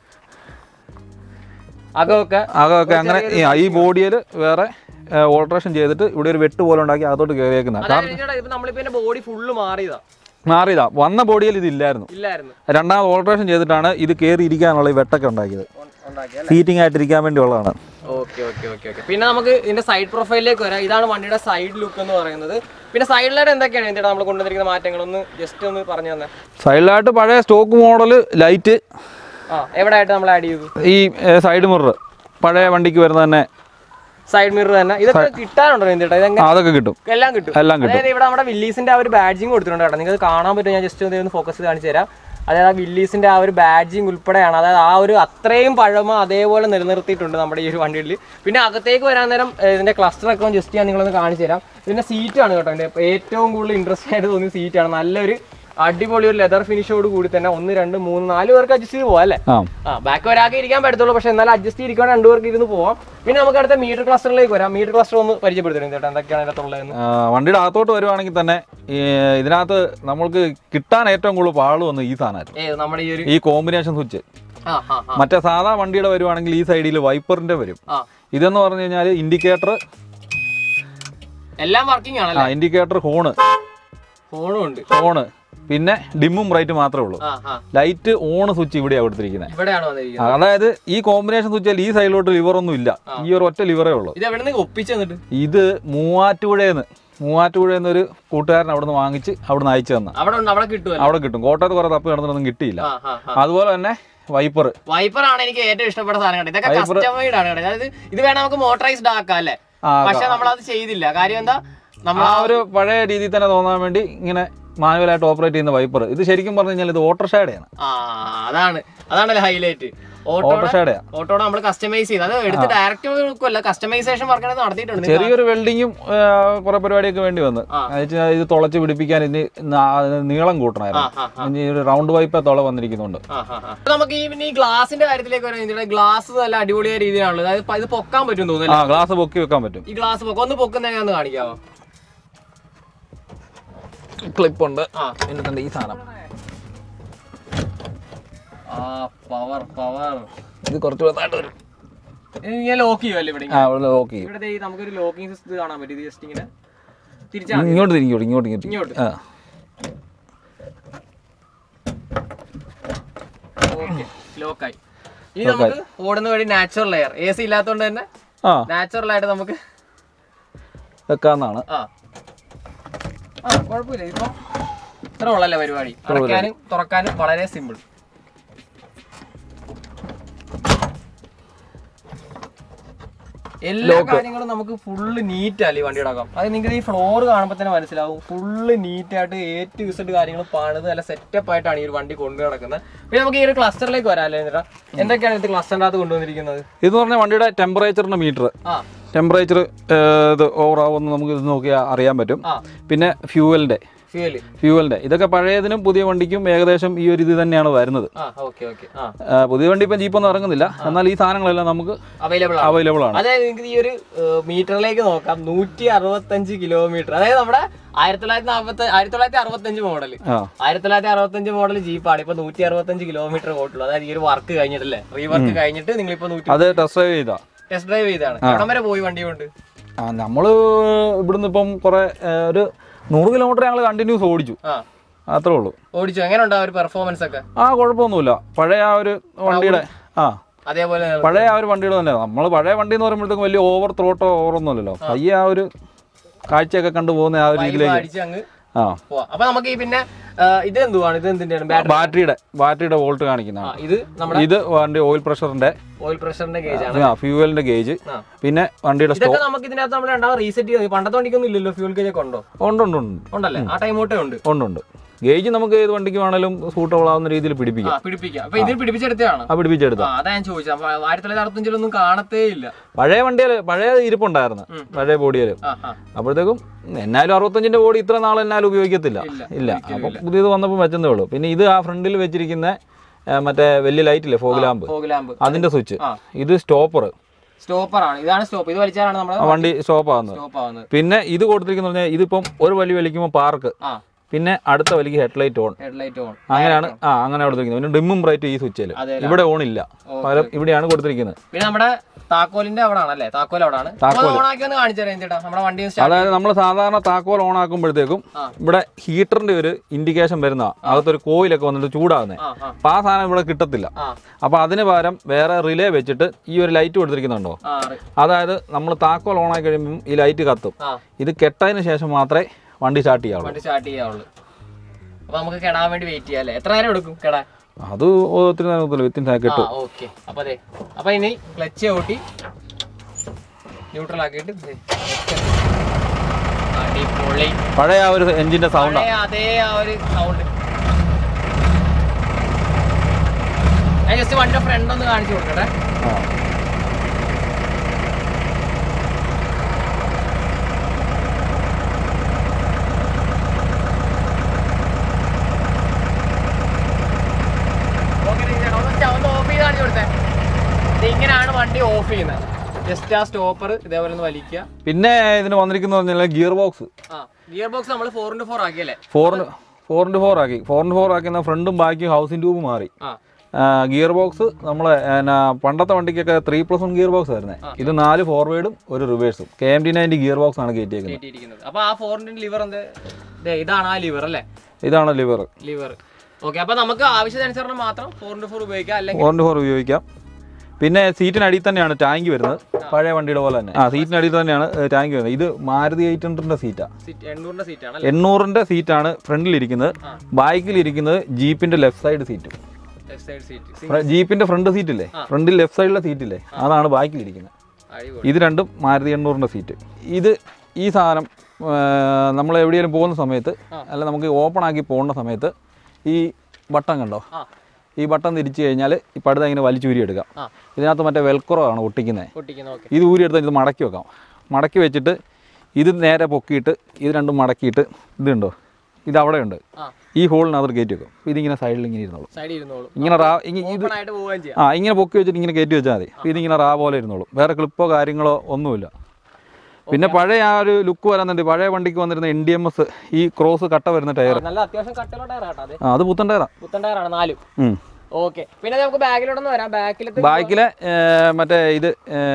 അകമൊക്കെ അതൊക്കെ അങ്ങനെ ഈ- ഈ ബോഡിയിൽ വേറെ ഓൾട്രേഷൻ ചെയ്തിട്ട് ഇവിടെ ഒരു വെട്ട് പോലെ ഉണ്ടാക്കി അകത്തോട്ട് കയറിയേക്കുന്ന അതായത് രഞ്ജേട്ടാ ഇപ്പൊ നമ്മളിപ്പോ ബോഡി ഫുള്ള് മാറിയതാ മാറിയതാ വന്ന ബോഡിയിൽ ഇതില്ലായിരുന്നു ഇല്ലായിരുന്നു രണ്ടാമത് ഓൾട്രേഷൻ ചെയ്തിട്ടാണ് ഇത് കയറി ഇരിക്കാനുള്ള ഈ വെട്ടൊക്കെ ഉണ്ടാക്കിയത് ഉണ്ടാക്കിയ സീറ്റിംഗ് ആയിട്ടിരിക്കാൻ വേണ്ടിയുള്ളതാണ് ഓക്കെ ഓക്കെ ഓക്കെ ഓക്കെ പിന്നെ നമുക്ക് ഇതിന്റെ സൈഡ് പ്രൊഫൈലിലേക്ക് വരാം ഇതാണ് വണ്ടിയുടെ സൈഡ് ലുക്ക് എന്ന് പറയുന്നത് പിന്നെ സൈഡിലായിട്ട് എന്തൊക്കെയാണ് എന്താണ് നമ്മൾ കൊണ്ടുവന്നിരിക്കുന്ന മാറ്റങ്ങൾ ഒന്ന് ജസ്റ്റ് ഒന്ന് പറഞ്ഞു തന്നെ സൈഡിലായിട്ട് പഴയ സ്റ്റോക്ക് മോഡൽ ലൈറ്റ് ആ എവിടെ ആയിട്ട് നമ്മൾ ആഡ് ചെയ്തു ഈ സൈഡ് മിറർ പഴയ വണ്ടിക്ക് വരുന്ന തന്നെ സൈഡ് മിറർ തന്നെ ഇതൊക്കെ കിട്ടാനുണ്ടോ എന്തിട്ടാ ആ, ഇതെങ്ങനെ അതൊക്കെ കിട്ടും എല്ലാം കിട്ടും എല്ലാം കിട്ടും അതായത് ഇവിടെ നമ്മുടെ വില്ലീസിന്റെ ആ ഒരു ബാഡ്ജിങ് കൊടുത്തിട്ടുണ്ട് കേട്ടോ നിങ്ങൾക്ക് കാണാൻ പറ്റും ഞാൻ ജസ്റ്റ് ഒന്ന് ഫോക്കസ് ചെയ്ത് കാണിച്ചു തരാം അതായത് ആ വില്ലീസിന്റെ ആ ഒരു ബാഡ്ജിങ് ഉൾപ്പെടെയാണ് അതായത് ആ ഒരു അത്രയും പഴമ അതേപോലെ നിലനിർത്തിയിട്ടുണ്ട് നമ്മുടെ ഈ ഒരു വണ്ടിയിൽ പിന്നെ അകത്തേക്ക് വരാൻ നേരം ഏഹ്, ഇതിന്റെ ക്ലസ്റ്റർ ഒക്കെ ജസ്റ്റ് ഞാൻ നിങ്ങളൊന്ന് കാണിച്ചു തരാം ഇതിന്റെ സീറ്റാണ് കേട്ടോ എൻ്റെ ഏറ്റവും കൂടുതൽ ഇൻട്രസ്റ്റ് ആയിട്ട് തോന്നിയ സീറ്റാണ് നല്ലൊരു അടിപൊളി ഒരു ലെതർ ഫിനിഷോട് കൂടി തന്നെ ഒന്ന് രണ്ട് മൂന്ന് നാല് പേർക്ക് അഡ്ജസ്റ്റ് ചെയ്ത് പോകാം അല്ലേ ആ ആ ബാക്ക് ഒരാൾക്ക് ഇരിക്കാൻ പറ്റത്തുള്ളൂ പക്ഷെ എന്നാലും അഡ്ജസ്റ്റ് ചെയ്തിരിക്കാൻ രണ്ടുപേർക്ക് ഇരുന്ന് പോവാം പിന്നെ നമുക്ക് അടുത്ത മീറ്റർ ക്ലസ്റ്ററിലേക്ക് വരാം മീറ്റർ ക്ലസ്റ്റർ ഒന്ന് പരിചയപ്പെടുത്തണം ചേട്ടാ എന്തൊക്കെയാണ് ഇതിനകത്തുള്ളതെന്ന് ആ, വണ്ടിയുടെ അകത്തോട്ട് വരുവാണെങ്കിൽ തന്നെ ഈ ഇതിനകത്ത് നമ്മൾക്ക് കിട്ടാൻ ഏറ്റവും കൂടുതൽ പാട് വന്ന് ഈ സാധനമായിരുന്നു ഏ നമ്മുടെ ഈ ഒരു ഈ കോമ്പിനേഷൻ സ്വിച്ച് ആ ആ ആ മറ്റേ സാധാ വണ്ടിയുടെ വരുവാണെങ്കിൽ ഈ സൈഡിൽ വൈപ്പറിന്റെ വരും ആ ഇതെന്ന് പറഞ്ഞു കഴിഞ്ഞാൽ ഇൻഡിക്കേറ്റർ എല്ലാം വർക്കിംഗ് ആ ആണല്ലേ ഇൻഡിക്കേറ്റർ ഹോണ് ഫോണും ഉണ്ട് ഹോണ് പിന്നെ ഡിമ്മും ബ്രൈറ്റ് മാത്രമേ ഉള്ളൂ ആ ആ ലൈറ്റ് ഓൺ സ്വിച്ച് ഇവിടെയാണ് കൊടുത്തിരിക്കുന്നത് ഇവിടെയാണ് വന്നിരിക്കുന്നത് അതായത് ഈ കോമ്പിനേഷൻ സ്വിച്ചിൽ ഈ സൈഡിലോട്ട് ലിവർ ഒന്നും ഇല്ല ഈ ഒരു ഒറ്റ ലിവറേ ഉള്ളൂ ഇത് എവിടെ നിന്ന് ഒപ്പിച്ചു തന്നിട്ട് ഇത് മൂവാറ്റുപുഴയെന്ന് മൂവാറ്റുപുഴയെന്ന് ഒരു കൂട്ടുകാരൻ അവിടെ നിന്ന് വാങ്ങിച്ച് അവിടെ നിന്ന് അയച്ചു തന്ന അവിടെ ഉണ്ട് അവിടെ കിട്ടുമല്ലോ അവിടെ കിട്ടും കോട്ടയത്ത് കുറെ തപ്പ് കിടന്നിട്ടൊന്നും കിട്ടിയില്ല ആ ആ ആ അതുപോലെ തന്നെ വൈപ്പർ വൈപ്പർ ആണ് എനിക്ക് ഏറ്റവും ഇഷ്ടപ്പെട്ട സാധനം കേട്ടോ ഇതൊക്കെ കസ്റ്റമൈഡ് ആണ് കേട്ടോ അതായത് ഇത് വേണം നമുക്ക് മോട്ടറൈസ്ഡ് ആക്കാം അല്ലേ ആ, പക്ഷെ നമ്മൾ അത് ചെയ്തില്ല കാര്യം എന്താ നമ്മൾ ആ ഒരു പഴയ രീതിയിൽ തന്നെ തോന്നാൻ വേണ്ടി ഇങ്ങനെ മാനുവലായിട്ട് ഓപ്പറേറ്റ് ചെയ്യുന്ന വൈപ്പർ ഇത് ശരിക്കും പറഞ്ഞു കഴിഞ്ഞാൽ ഇത് ഓട്ടോഷാഡയാണ് ആ അതാണ് അതാണല്ലേ ഹൈലൈറ്റ് ഓട്ടോ ഓട്ടോഷാഡയാണ് ഓട്ടോടെ നമ്മൾ കസ്റ്റമൈസ് ചെയ്ത് അത് എടുത്ത് ഡയറക്റ്റ് വെക്കുമല്ല കസ്റ്റമൈസേഷൻ വർക്ക് നടത്തിയിട്ടുണ്ട് നിങ്ങൾ ചെറിയൊരു വെൽഡിങ്ങും കുറെ പരിപാടിയൊക്കെ വേണ്ടി വന്ന് ആ. എന്ന് വെച്ചാൽ ഇത് തുളച്ച് പിടിപ്പിക്കാൻ ഇതിന് നാ- നീളം ആ, കൂട്ടണമായിരുന്നു ആ, ആ. ഇനി ഒരു റൗണ്ട് പൈപ്പ് തുള വന്നിരിക്കുന്നുണ്ട് ആ, ആ, ആ. അപ്പൊ നമുക്ക് ഈ പിന്നെ ഈ ഗ്ലാസിന്റെ കാര്യത്തിലേക്ക് വരാൻ ഗ്ലാസ് നല്ല അടിപൊളിയായ രീതിയിലാണുള്ളത് അതായത് പ- ഇത് പൊക്കാൻ പറ്റും ആ തോന്നുന്നു ഗ്ലാസ് പൊക്കി വെക്കാൻ പറ്റും ഈ ഗ്ലാസ് പൊക്കം ഒന്ന് പൊക്കുന്ന ഒന്ന് കാണിക്കാവോ ക്ലിപ്പ് ഉണ്ട് ആ പിന്നെ തന്നെ ഈ സാധനം ആ പവർ പവർ ഇത് കുറച്ച് വലുതായിട്ട് വരും ഞാൻ ലോക്ക് ചെയ്യുമല്ലേ ഇവിടെ ആ ഇവിടെ ഓക്കെ ഇവിടെ ദേ ഈ നമുക്കൊരു ലോക്കിംഗ് സിസ്റ്റം കാണാൻ പറ്റും ഇത് ജസ്റ്റ് ഇങ്ങനെ തിരിച്ചാ ഇങ്ങോട്ട് തിരിഞ്ഞോട്ട് ഇങ്ങോട്ട് ഇങ്ങോട്ട് ഇങ്ങോട്ട്. ആ ഓക്കെ ലോക്കായി ഇനി നമുക്ക് ഓടുന്ന വഴി നാച്ചുറൽ എയർ എ സി ഇല്ലാത്തതുകൊണ്ട് തന്നെ ആ നാച്ചുറൽ ആയിട്ട് നമുക്ക് വെക്കാന്നാണ് ആ ആ കുഴപ്പമില്ല ഇപ്പൊ ഇത്ര ഉള്ളല്ലേ പരിപാടി അടയ്ക്കാനും തുറക്കാനും വളരെ സിമ്പിൾ എല്ലാ കാര്യങ്ങളും നമുക്ക് ഫുള്ള് നീറ്റ് അല്ലേ ഈ വണ്ടിയുടെ അകം അത് നിങ്ങൾക്ക് ഈ ഫ്ലോർ കാണുമ്പോൾ തന്നെ മനസ്സിലാവും ഫുള്ള് നീറ്റ് ആയിട്ട് എ ടു ഇസഡ് കാര്യങ്ങൾ പണിത് നല്ല സെറ്റപ്പ് ആയിട്ടാണ് ഈ ഒരു വണ്ടി കൊണ്ടു നടക്കുന്നത് പിന്നെ നമുക്ക് ഈ ഒരു ക്ലസ്റ്ററിലേക്ക് വരാം അല്ലേ ചേട്ടാ എന്തൊക്കെയാണ് ഇത് ക്ലസ്റ്ററിൻ്റെ അകത്ത് കൊണ്ടുവന്നിരിക്കുന്നത് ഇത് പറഞ്ഞാൽ വണ്ടിയുടെ ടെമ്പറേച്ചറിന്റെ മീറ്റർ ആ ടെമ്പറേച്ചർ ഇത് ഓവറാവുമെന്ന് നമുക്ക് ഇത് നോക്കി അറിയാൻ പറ്റും ആ പിന്നെ ഫ്യൂവലിന്റെ ഫ്യൂല് ഫ്യൂവലിന്റെ ഇതൊക്കെ പഴയതിനും പുതിയ വണ്ടിക്കും ഏകദേശം ഈ ഒരു ഇത് തന്നെയാണ് വരുന്നത് ആ ഓക്കെ ഓക്കെ ആ ആ, പുതിയ വണ്ടി ഇപ്പം ജീപ്പൊന്നും ഇറങ്ങുന്നില്ല എന്നാൽ ഈ സാധനങ്ങളെല്ലാം നമുക്ക് അവൈലബിൾ ആണ് അവൈലബിൾ ആണ് അതായത് നിങ്ങൾക്ക് ഈ ഒരു മീറ്ററിലേക്ക് നോക്കാം നൂറ്റി അറുപത്തഞ്ച് കിലോമീറ്റർ അതായത് നമ്മുടെ ആയിരത്തി തൊള്ളായിരത്തി നാൽപ്പത്തി ആയിരത്തി തൊള്ളായിരത്തി അറുപത്തഞ്ച് മോഡൽ ആ ആയിരത്തി തൊള്ളായിരത്തി അറുപത്തഞ്ച് മോഡൽ ജീപ്പാണ് ഇപ്പൊ നൂറ്റി അറുപത്തഞ്ച് കിലോമീറ്റർ ഓട്ടുള്ളൂ അതായത് ഈ ഒരു വർക്ക് കഴിഞ്ഞിട്ടല്ലേ റീവർക്ക് കഴിഞ്ഞിട്ട് നിങ്ങൾ ഇപ്പൊ നൂറ്റി അത് ടെസ്റ്റ് ഡ്രൈവ് ചെയ്താ ടെസ്റ്റ് ഡ്രൈവ് ചെയ്താണ് എവിടം വരെ പോയി വണ്ടി കൊണ്ട് ആ നമ്മൾ ഇവിടുന്ന് ഇപ്പം കുറെ ഏ, ഒരു നൂറ് കിലോമീറ്റർ ഞങ്ങൾ കണ്ടിന്യൂസ് ഓടിച്ചു ആ അത്രേ ഉള്ളൂ ഓടിച്ചു എങ്ങനെ ഉണ്ടാവും ഒരു പെർഫോമൻസ് ഒക്കെ ആ കുഴപ്പമൊന്നുമില്ല പഴയ ആ ഒരു വണ്ടിയുടെ ആ അതേപോലെ പഴയ ആ ഒരു വണ്ടിയുടെ തന്നെ നമ്മൾ പഴയ വണ്ടി എന്ന് പറയുമ്പോഴത്തേക്കും വലിയ ഓവർ ത്രോട്ടോ ഓവറൊന്നുമല്ലല്ലോ പയ്യെ ആ ഒരു കാഴ്ചയൊക്കെ കണ്ടു പോകുന്ന ആ ഒരു രീതിയിലേക്ക് അടിച്ച് അങ്ങ് ആ പോവാം അപ്പൊ നമുക്ക് ഈ പിന്നെ ആ, ഇത് എന്തുവാണ് ഇത് എന്തിന്റെയാണ് ബാറ്ററി ബാറ്ററിയുടെ ബാറ്ററിയുടെ വോൾട്ട് കാണിക്കുന്നതാണ് ഇത് നമ്മുടെ ഇത് വണ്ടി ഓയിൽ പ്രഷറിന്റെ ഓയിൽ പ്രഷറിന്റെ ഗേജ് ആണ് ആ ഫ്യൂവലിന്റെ ഗേജ് ആ. പിന്നെ വണ്ടിയുടെ സ്റ്റോ ഇതൊക്കെ നമുക്ക് ഇതിനകത്ത് നമ്മൾ രണ്ടാമത് റീസെറ്റ് ചെയ്ത് പണ്ടത്തെ വണ്ടിക്കൊന്നും ഇല്ലല്ലോ ഫ്യൂൽ ഗേജ് ഒക്കെ ഉണ്ടോ ഉണ്ട് ഉണ്ട് ഉണ്ട് ഉണ്ടല്ലേ ആ ടൈം തൊട്ടേ ഉണ്ട് ഉണ്ട് ഉണ്ട് ഗേജ് നമുക്ക് ഏത് വണ്ടിക്ക് വേണേലും സൂട്ടബിൾ ആവുന്ന രീതിയിൽ പിടിപ്പിക്കാം ആ പിടിപ്പിക്കാം അപ്പൊ ഇതിൽ പിടിപ്പിച്ചെടുത്തതാണ് ആ പിടിപ്പിച്ചെടുത്ത ആ അതാ ഞാൻ ചോദിച്ചത് അപ്പൊ ആയിരത്തി തൊള്ളായിരത്തി അറുപത്തഞ്ചിലൊന്നും കാണത്തേ ഇല്ല പഴയ വണ്ടിയിൽ പഴയ ഇരിപ്പുണ്ടായിരുന്നു പഴയ ബോഡിയിൽ ആ ആ അപ്പോഴത്തേക്കും എന്നാലും അറുപത്തഞ്ചിന്റെ ബോഡി ഇത്ര നാൾ എന്നാലും ഉപയോഗിക്കത്തില്ല ഇല്ല, ഇല്ല അപ്പം പുതിയത് വന്നപ്പോൾ വെച്ചതേ ഉള്ളൂ പിന്നെ ഇത് ആ ഫ്രണ്ടിൽ വെച്ചിരിക്കുന്ന ആ, മറ്റേ വലിയ ലൈറ്റ് ഇല്ലേ ഫോഗ് ലാമ്പ് ഫോഗ് ലാമ്പ് അതിന്റെ സ്വിച്ച് ആ. ഇത് സ്റ്റോപ്പർ സ്റ്റോപ്പർ ആണ് ഇതാണ് സ്റ്റോപ്പ് ഇത് വലിച്ചാലാണ് നമ്മുടെ വണ്ടി സ്റ്റോപ്പ് ആവുന്നത് സ്റ്റോപ്പ് ആവുന്നത് പിന്നെ ഇത് കൊടുത്തിരിക്കുന്ന പറഞ്ഞാൽ ഇതിപ്പം ഒരു വലി വലിക്കുമ്പോൾ പാർക്ക് ആ പിന്നെ അടുത്ത വലിക്ക് ഹെഡ്ലൈറ്റ് ഓൺ ഹെഡ്ലൈറ്റ് ഓൺ അങ്ങനെയാണ് ആ അങ്ങനെ കൊടുത്തിരിക്കുന്നത് പിന്നെ ഡിമ്മും ബ്രൈറ്റും ഈ സ്വിച്ചിൽ അതെ ഇവിടെ ഓൺ ഇല്ല പകരം ഇവിടെയാണ് കൊടുത്തിരിക്കുന്നത് പിന്നെ നമ്മുടെ താക്കോലിന്റെ അവിടെ ആണല്ലേ താക്കോൽ അവിടെ ആണ് ഓൺ ആക്കി ഒന്ന് കാണിച്ചു തരാം ചേട്ടാ നമ്മുടെ വണ്ടി സ്റ്റാർട്ട് അതായത് നമ്മൾ സാധാരണ താക്കോൽ ഓൺ ആക്കുമ്പോഴത്തേക്കും ആ. ഇവിടെ ഹീറ്ററിന്റെ ഒരു ഇൻഡിക്കേഷൻ വരുന്ന അകത്തൊരു കോയിലൊക്കെ വന്നിട്ട് ചൂടാകുന്നത് ആ ആ അപ്പൊ ആ സാധനം ഇവിടെ കിട്ടത്തില്ല ആ അപ്പൊ അതിന് പകരം വേറെ റിലേ വെച്ചിട്ട് ഈ ഒരു ലൈറ്റ് കൊടുത്തിരിക്കുന്നുണ്ടോ ആ റി- അതായത് നമ്മൾ താക്കോൽ ഓൺ ആക്കി കഴിയുമ്പോൾ ഈ ലൈറ്റ് കത്തും ആ ഇത് കെട്ടതിന് ശേഷം മാത്രമേ വണ്ടി സ്റ്റാർട്ട് ചെയ്യാവുള്ളൂ വണ്ടി സ്റ്റാർട്ട് ചെയ്യാവുള്ളൂ അപ്പൊ നമുക്ക് കെടാൻ വേണ്ടി വെയിറ്റ് ചെയ്യാം അല്ലേ എത്ര നേരം എടുക്കും കെടാൻ അത് ഒത്തിരി നേരത്തില്ല വിത്തിൻ ആ കിട്ടും ഓക്കെ അപ്പൊ അതെ അപ്പൊ ഇനി ക്ലച്ച് ഔട്ടി ന്യൂട്രൽ ആക്കിയിട്ട് ദേ, അടിപൊളി പഴയ ആ ഒരു എഞ്ചിന്റെ സൗണ്ടാണ് പഴയ അതേ ആ ഒരു സൗണ്ട് ഞാൻ ജസ്റ്റ് വണ്ടിയുടെ ഫ്രണ്ട് ഒന്ന് കാണിച്ചു കൊടുക്കട്ടെ ഓക്കെ ഒന്ന് ഒന്ന് ഓഫ് ചെയ്ത് കാണിച്ചു കൊടുത്തേ ഇത് ഇങ്ങനെയാണ് വണ്ടി ഓഫ് ചെയ്യുന്നത് ജസ്റ്റ് ആ സ്റ്റോപ്പർ ഇതേപോലെ ഒന്ന് വലിക്കുക പിന്നെ ഇതിന് വന്നിരിക്കുന്ന പറഞ്ഞാൽ ഗിയർ ബോക്സ് ആ ഗിയർ ബോക്സ് നമ്മൾ ഫോർ ഇൻറ്റു ഫോർ ആക്കിയല്ലേ ഫോറിന് ഫോർ ഇൻറ്റു ഫോർ ആക്കി ഫോർ ഇൻറ്റു ഫോർ ആക്കുന്ന ഫ്രണ്ടും ബാക്കിയും ഹൗസിംഗ് ട്യൂബ് മാറി ആ ഗിയർ ബോക്സ് നമ്മളെ എന്നാ, പണ്ടത്തെ വണ്ടിക്കൊക്കെ three plus one gear box ആയിരുന്നേ ഇത് നാല് ഫോർവേഡും ഒരു റിവേഴ്സും K M T ninety gear box ആണ് കയറ്റിയേക്കുന്നത് കയറ്റിയിരിക്കുന്നത് അപ്പൊ ആ ഫോറിന്റെ ലിവർ എന്ത് ദേ, ഇതാണ് ആ ലിവർ അല്ലേ ഇതാണ് ലിവർ ലിവർ ഓക്കെ അപ്പൊ നമുക്ക് ആവശ്യത്തിനനുസരണം മാത്രം ഫോർ ഇൻറ്റു ഫോർ ഉപയോഗിക്കാം അല്ലെങ്കിൽ ഫോർ ഇൻറ്റു ഫോർ ഉപയോഗിക്കാം പിന്നെ സീറ്റിനടിയിൽ തന്നെയാണ് ടാങ്ക് വരുന്നത് പഴയ വണ്ടിയുടെ പോലെ തന്നെ ആ സീറ്റിനടിയിൽ തന്നെയാണ് ടാങ്ക് വരുന്നത് ഇത് മാരുതി എയ്റ്റ് ഹൺഡ്രഡിന്റെ സീറ്റാണ് സീറ്റ് എണ്ണൂറിന്റെ സീറ്റ് ആണ് അല്ലേ എണ്ണൂറിന്റെ സീറ്റാണ് ഫ്രണ്ടിലിരിക്കുന്നത് ആ. ബാക്കിലിരിക്കുന്നത് ജീപ്പിന്റെ ലെഫ്റ്റ് സൈഡ് സീറ്റും ലെഫ്റ്റ് സൈഡ് സീറ്റ് ഫ്ര- ജീപ്പിന്റെ ഫ്രണ്ട് സീറ്റില്ലേ ഫ്രണ്ടിൽ ലെഫ്റ്റ് സൈഡിലെ സീറ്റില്ലേ അതാണ് ബാക്കിലിരിക്കുന്നത് അടിപൊളി ഇത് രണ്ടും മാരുതി എണ്ണൂറിന്റെ സീറ്റ് ഇത് ഈ സാധനം നമ്മൾ എവിടെയെങ്കിലും പോകുന്ന സമയത്ത് അല്ല നമുക്ക് ഓപ്പൺ ആക്കി പോകുന്ന സമയത്ത് ഈ ബട്ടൺ കണ്ടോ ആ ഈ ബട്ടൺ തിരിച്ചു കഴിഞ്ഞാൽ ഈ പടുത ഇങ്ങനെ വലിച്ചൂരി എടുക്കാം ആ. ഇതിനകത്ത് മറ്റേ വെൽക്രോ ആണ് ഒട്ടിക്കുന്നത് പൊട്ടിക്കുന്ന ഓക്കെ ഇത് ഊരി എടുത്ത് ഇത് മടക്കി വെക്കാം മടക്കി വെച്ചിട്ട് ഇത് നേരെ പൊക്കിയിട്ട് ഇത് രണ്ടും മടക്കിയിട്ട് ഇതുണ്ടോ ഇത് അവിടെ ഉണ്ട് ആ ഈ ഹോളിനകത്ത് കയറ്റി വെക്കും അപ്പോൾ ഇതിങ്ങനെ സൈഡിൽ ഇങ്ങനെ ഇരുന്നോളും സൈഡിൽ ഇരുന്നോളൂ ഇങ്ങനെ റാ ഇങ്ങ- ഇത് ഓപ്പൺ ആയിട്ട് പോവുകയും ചെയ്യാം ആ ഇങ്ങനെ പൊക്കി വെച്ചിട്ട് ഇങ്ങനെ കയറ്റി വെച്ചാൽ മതി അപ്പോൾ ഇതിങ്ങനെ റാ പോലെ ഇരുന്നോളും വേറെ ക്ലിപ്പോ കാര്യങ്ങളോ ഒന്നുമില്ല പിന്നെ പഴയ ആ ഒരു ലുക്ക് വരാന്നുണ്ട് പഴയ വണ്ടിക്ക് വന്നിരുന്ന എൻ ഡി എം എസ് ഈ ക്രോസ് കട്ട വരുന്ന ടയർ നല്ല അത്യാവശ്യം കട്ടിലുള്ള ടയർ കേട്ടോ അത് ആ അത് പുത്തൻ ടയറാ പുത്തൻ ടയറാണ് നാലും ഉം. ഓക്കെ പിന്നെ നമുക്ക് ബാക്കിലോട്ടൊന്ന് വരാം ബാക്കിലത്തെ ബാക്കിലെ ഏ, മറ്റേ ഇത്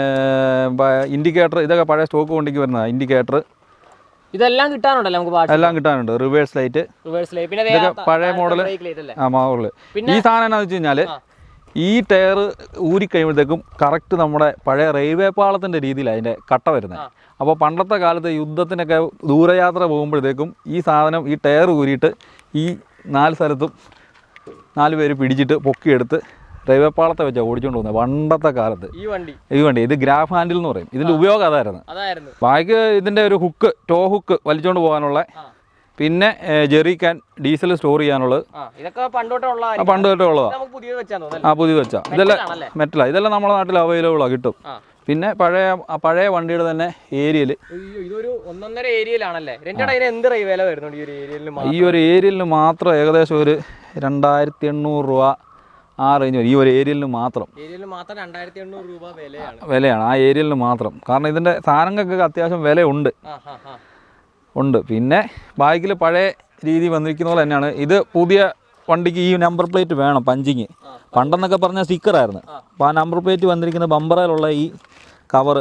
ഇൻഡിക്കേറ്റർ ഇതൊക്കെ പഴയ സ്റ്റോക്ക് വണ്ടിക്ക് വരുന്നതാണ് ഇൻഡിക്കേറ്റർ ഇതെല്ലാം കിട്ടാനുണ്ടല്ലോ നമുക്ക് പാട്ട് എല്ലാം കിട്ടാനുണ്ട് റിവേഴ്സ് ലൈറ്റ് റിവേഴ്സ് ലൈറ്റ് പിന്നെ ഇതൊക്കെ ദേ ആ പഴയ താഴത്തെ model. brake light അല്ലേ ആ മാവുള്ളു പിന്നെ- ഈ സാധനം എന്താണെന്ന് വെച്ച് കഴിഞ്ഞാൽ ഈ ടയർ ഊരി കഴിയുമ്പോഴത്തേക്കും കറക്റ്റ് നമ്മുടെ പഴയ റെയിൽവേ പാളത്തിൻ്റെ രീതിയിലാണ് അതിൻ്റെ കട്ട വരുന്നത് അപ്പോൾ പണ്ടത്തെ കാലത്ത് യുദ്ധത്തിനൊക്കെ ദൂരയാത്ര പോകുമ്പോഴത്തേക്കും ഈ സാധനം ഈ ടയർ ഊരിയിട്ട് ഈ നാല് സ്ഥലത്തും നാല് പേര് പിടിച്ചിട്ട് പൊക്കിയെടുത്ത് റെയിൽവേ പാളത്തെ വെച്ചാണ് ഓടിച്ചുകൊണ്ട് പോകുന്നത് പണ്ടത്തെ കാലത്ത് ഈ വണ്ടി ഈ വണ്ടി ഇത് ഗ്രാഫ് ഹാൻഡിൽ എന്ന് പറയും ഇതിൻ്റെ ഉപയോഗം അതായിരുന്നു അതായിരുന്നു ബാക്കി ഇതിൻ്റെ ഒരു ഹുക്ക് ടോ ഹുക്ക് വലിച്ചുകൊണ്ട് പോകാനുള്ള ആ. പിന്നെ ജെറി ക്യാൻ ഡീസൽ സ്റ്റോർ ചെയ്യാനുള്ളത് ആ ഇതൊക്കെ പണ്ടോട്ടേ ഉള്ള ആ, പണ്ട് തൊട്ടേ ഉള്ളതാണ് നമുക്ക് പുതിയത് വെച്ചാൽ ആ തോന്നുന്നു പുതിയത് വെച്ചാ ഇതെല്ലാം ആണല്ലേ മെറ്റലാ ഇതെല്ലാം നമ്മുടെ നാട്ടിൽ അവൈലബിളാണ് കിട്ടും ആ പിന്നെ പഴയ ആ പഴയ വണ്ടിയുടെ തന്നെ ഏരിയയിൽ അയ്യോ ഇതൊരു ഒന്നൊന്നര ഏരിയയിലാണല്ലേ രണ്ടാണ് അതിന് എന്ത് റേ വില വരുന്നുണ്ട് ഈ ഒരു ഏരിയയിൽ ഈ ഒരു ഏരിയലിന് മാത്രം ഏകദേശം ഒരു രണ്ടായിരത്തി എണ്ണൂറ് രൂപ ആ റേഞ്ച് വരും ഈ ഒരു ഏരിയലിന് മാത്രം ഏരിയയിൽ മാത്രം രണ്ടായിരത്തി എണ്ണൂറ് രൂപ വിലയാണ് വിലയാണ് ആ ഏരിയലിന് മാത്രം കാരണം ഇതിൻ്റെ സാധനങ്ങൾക്കൊക്കെ അത്യാവശ്യം വിലയുണ്ട് ആ ആ ആ ഉണ്ട് പിന്നെ ബാക്കിൽ പഴയ രീതി വന്നിരിക്കുന്ന പോലെ തന്നെയാണ് ഇത് പുതിയ വണ്ടിക്ക് ഈ നമ്പർ പ്ലേറ്റ് വേണം പഞ്ചിങ് പണ്ടെന്നൊക്കെ പറഞ്ഞ സ്റ്റിക്കറായിരുന്നു അപ്പോൾ ആ നമ്പർ പ്ലേറ്റ് വന്നിരിക്കുന്ന ബമ്പറിലുള്ള ഈ കവറ്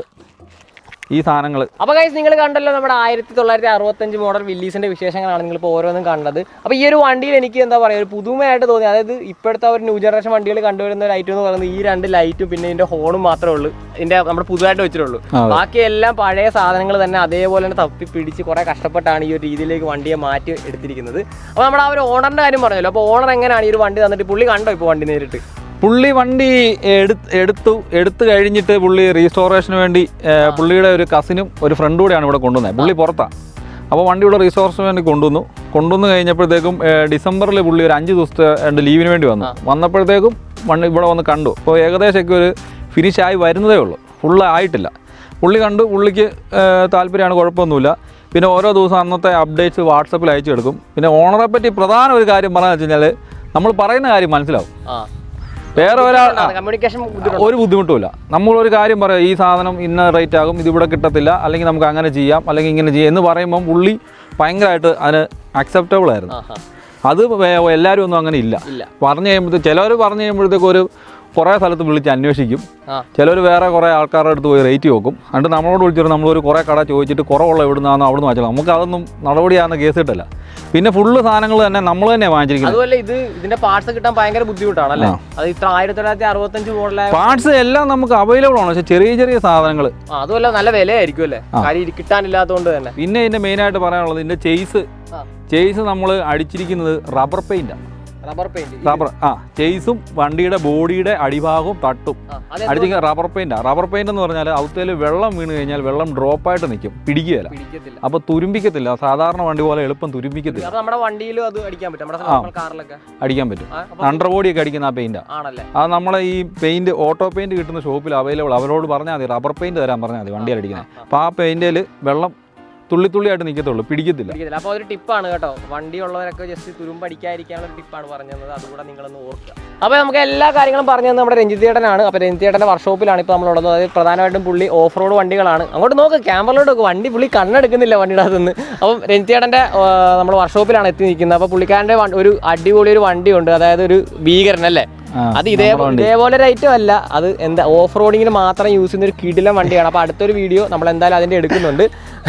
ഈ സാധനങ്ങൾ അപ്പൊ ഗൈസ് നിങ്ങൾ കണ്ടല്ലോ നമ്മുടെ ആയിരത്തി തൊള്ളായിരത്തി അറുപത്തഞ്ച് മോഡൽ വില്ലീസിന്റെ വിശേഷങ്ങളാണ് നിങ്ങൾ ഇപ്പോൾ ഓരോന്നും കണ്ടത് അപ്പോൾ ഈ ഒരു വണ്ടിയിൽ എനിക്ക് എന്താ പറയുക ഒരു പുതുമയായിട്ട് തോന്നി അതായത് ഇപ്പോഴത്തെ ഒരു ന്യൂ ജനറേഷൻ വണ്ടികൾ കണ്ടുവരുന്ന ഒരു ഐറ്റം എന്ന് പറയുന്നത് ഈ രണ്ട് ലൈറ്റും പിന്നെ ഇതിന്റെ ഹോണും മാത്രമേ ഉള്ളൂ ഇതിന്റെ നമ്മുടെ പുതുതായിട്ട് വെച്ചിട്ടുള്ളൂ അതെ. ബാക്കി എല്ലാം പഴയ സാധനങ്ങൾ തന്നെ അതേപോലെ തന്നെ തപ്പി പിടിച്ച് കുറെ കഷ്ടപ്പെട്ടാണ് ഈ ഒരു രീതിയിലേക്ക് വണ്ടിയെ മാറ്റി എടുത്തിരിക്കുന്നത് അപ്പോൾ നമ്മുടെ ആ ഒരു ഓണറിന്റെ കാര്യം പറഞ്ഞല്ലോ അപ്പോൾ ഓണർ എങ്ങനെയാണ് ഈ ഒരു വണ്ടി തന്നിട്ട് പുള്ളി കണ്ടോ ഇപ്പോൾ വണ്ടി നേരിട്ട് പുള്ളി വണ്ടി എടുത്ത് എടുത്തു എടുത്തു കഴിഞ്ഞിട്ട് പുള്ളി റീസ്റ്റോറേഷന് വേണ്ടി ഏർ, പുള്ളിയുടെ ഒരു കസിനും ഒരു ഫ്രണ്ടും കൂടെയാണ് ഇവിടെ കൊണ്ടുവന്നത് പുള്ളി പുറത്താണ് അപ്പോൾ വണ്ടി ഇവിടെ റീസ്റ്റോറേഷന് വേണ്ടി കൊണ്ടുവന്നു കൊണ്ടുവന്ന് കഴിഞ്ഞപ്പോഴത്തേക്കും ഏർ, ഡിസംബറിൽ പുള്ളി ഒരു അഞ്ച് ദിവസത്തെ രണ്ട് ലീവിന് വേണ്ടി വന്നു വന്നപ്പോഴത്തേക്കും വണ്ടി ഇവിടെ വന്ന് കണ്ടു അപ്പോൾ ഏകദേശമൊക്കെ ഒരു ഫിനിഷ് ആയി വരുന്നതേ ഉള്ളൂ ഫുള്ള് ആയിട്ടില്ല പുള്ളി കണ്ടു പുള്ളിക്ക് ഏർ, താല്പര്യമാണ് കുഴപ്പമൊന്നുമില്ല പിന്നെ ഓരോ ദിവസം അന്നത്തെ അപ്ഡേറ്റ്സ് വാട്സപ്പിൽ അയച്ചു കൊടുക്കും പിന്നെ ഓണറെ പറ്റി പ്രധാന ഒരു കാര്യം പറയാന്ന് വെച്ച് കഴിഞ്ഞാൽ നമ്മൾ പറയുന്ന കാര്യം മനസ്സിലാവും ആ വേറെ ഒരാൾ കമ്മ്യൂണിക്കേഷൻ ഒരു ബുദ്ധിമുട്ടുമില്ല നമ്മളൊരു കാര്യം പറയാം ഈ സാധനം ഇന്ന റേറ്റ് ആകും ഇത് ഇവിടെ കിട്ടത്തില്ല അല്ലെങ്കിൽ നമുക്ക് അങ്ങനെ ചെയ്യാം അല്ലെങ്കിൽ ഇങ്ങനെ ചെയ്യാം എന്ന് പറയുമ്പം പുള്ളി ഭയങ്കരമായിട്ട് അതിന് അക്സെപ്റ്റബിൾ ആയിരുന്നു ആ ആ അത് വേ- എല്ലാവരും ഒന്നും അങ്ങനെ ഇല്ല ഇല്ല പറഞ്ഞു കഴിയുമ്പോഴത്തേക്ക് ചിലവർ പറഞ്ഞു കഴിയുമ്പോഴത്തേക്ക് ഒരു കുറേ സ്ഥലത്ത് വിളിച്ച് അന്വേഷിക്കും ആ ചിലർ വേറെ കുറേ ആൾക്കാരുടെ അടുത്ത് പോയി റേറ്റ് നോക്കും എന്നിട്ട് നമ്മളോട് വിളിച്ചിട്ട് നമ്മളൊരു കുറേ കട ചോദിച്ചിട്ട് കുറവുള്ള എവിടുന്നാണോ അവിടുന്ന് വാങ്ങിച്ചോളാം നമുക്ക് അതൊന്നും നടപടിയാകുന്ന കേസ് കിട്ടില്ല പിന്നെ ഫുള്ള് സാധനങ്ങൾ തന്നെ നമ്മൾ തന്നെയാണ് വാങ്ങിച്ചിരിക്കുന്നത് അതുപോലെ ഇത് ഇതിന്റെ പാർട്സ് കിട്ടാൻ ഭയങ്കര ബുദ്ധിമുട്ടാണല്ലേ അത് ഇത്ര ആയിരത്തി തൊള്ളായിരത്തി അറുപത്തഞ്ച് മോഡലായ പാർട്സ് എല്ലാം നമുക്ക് അവൈലബിൾ ആണ് പക്ഷേ ചെറിയ ചെറിയ സാധനങ്ങൾ ആ, അതുമല്ല നല്ല വിലയായിരിക്കും അല്ലേ കാര്യം ഇത് കിട്ടാനില്ലാത്തതുകൊണ്ട് തന്നെ പിന്നെ ഇതിന്റെ മെയിൻ ആയിട്ട് പറയാനുള്ളത് ഇതിന്റെ ചെയ്സ് ആ. ചെയ്സ് നമ്മൾ അടിച്ചിരിക്കുന്നത് റബ്ബർ പെയിന്റാണ് റബ്ബർ പെയിന്റ് റബ്ബർ ആ ചെയ്സും വണ്ടിയുടെ ബോഡിയുടെ അടിഭാഗവും തട്ടും അത് അടിച്ചിരിക്കുന്ന റബ്ബർ പെയിന്റാ റബ്ബർ പെയിന്റ് എന്ന് പറഞ്ഞാൽ ഔത്തേൽ വെള്ളം വീണ് കഴിഞ്ഞാൽ വെള്ളം ഡ്രോപ്പ് ആയിട്ട് നിൽക്കും പിടിക്കുകയില്ല പിടിക്കത്തില്ല അപ്പോൾ തുരുമ്പിക്കത്തില്ല സാധാരണ വണ്ടി പോലെ എളുപ്പം തുരുമ്പിക്കത്തില്ല അത് നമ്മുടെ വണ്ടിയിലും അത് അടിക്കാൻ പറ്റും നമ്മുടെ normal കാറിലൊക്കെ അടിക്കാൻ പറ്റും ആ, അപ്പൊ അണ്ടർ ബോഡിയൊക്കെ അടിക്കുന്ന ആ പെയിന്റാ ആണല്ലേ അത് നമ്മളെ ഈ പെയിന്റ് ഓട്ടോ പെയിന്റ് കിട്ടുന്ന ഷോപ്പിൽ അവൈലബിൾ അവരോട് പറഞ്ഞാൽ മതി റബ്ബർ പെയിന്റ് തരാൻ പറഞ്ഞാൽ മതി വണ്ടിയിൽ അടിക്കുന്നത് അപ്പോൾ ആ പെയിന്റിൽ വെള്ളം തുള്ളി തുള്ളിയായിട്ട് നിൽക്കത്തുള്ളൂ പിടിക്കത്തില്ല പിടിക്കത്തില്ല അപ്പോൾ ഒരു ടിപ്പാണ് കേട്ടോ വണ്ടി ഉള്ളവരൊക്കെ ജസ്റ്റ് തുരുമ്പ് അടിക്കാതിരിക്കാനുള്ള ഒരു ടിപ്പാണ് പറഞ്ഞു തന്നത് അതുകൂടെ നിങ്ങളൊന്ന് ഓർക്കുക അപ്പോൾ നമുക്ക് എല്ലാ കാര്യങ്ങളും പറഞ്ഞു തന്നത് നമ്മുടെ രഞ്ജിത്ത് ചേട്ടനാണ് അപ്പോൾ രഞ്ജിത്ത് ചേട്ടൻ്റെ വർക്ക്ഷോപ്പിലാണ് ഇപ്പോൾ നമ്മളുള്ളത് അതായത് പ്രധാനമായിട്ടും പുള്ളി ഓഫ് റോഡ് വണ്ടികളാണ് അങ്ങോട്ട് നോക്ക് ക്യാമറയിലോട്ട് നോക്ക് വണ്ടി പുള്ളി കണ്ണെടുക്കുന്നില്ല വണ്ടിയുടെ അകത്തുനിന്ന് അപ്പം രഞ്ജിത്ത് ചേട്ടൻ്റെ നമ്മൾ വർക്ക്ഷോപ്പിലാണ് എത്തി നിൽക്കുന്നത് അപ്പോൾ പുള്ളിക്കാരൻ്റെ വണ്ടി- ഒരു അടിപൊളി ഒരു വണ്ടിയുണ്ട് അതായത് ഒരു ഭീകരൻ അല്ലേ ആ, അത് ഇതേ ഇതേപോലെ ഒരു ഐറ്റം അല്ല അത് എന്താ ഓഫ് റോഡിങ്ങിന് മാത്രം യൂസ് ചെയ്യുന്ന ഒരു കിടിലൻ വണ്ടിയാണ് അപ്പോൾ അടുത്തൊരു വീഡിയോ നമ്മൾ എന്തായാലും അതിൻ്റെ എടുക്കുന്നുണ്ട്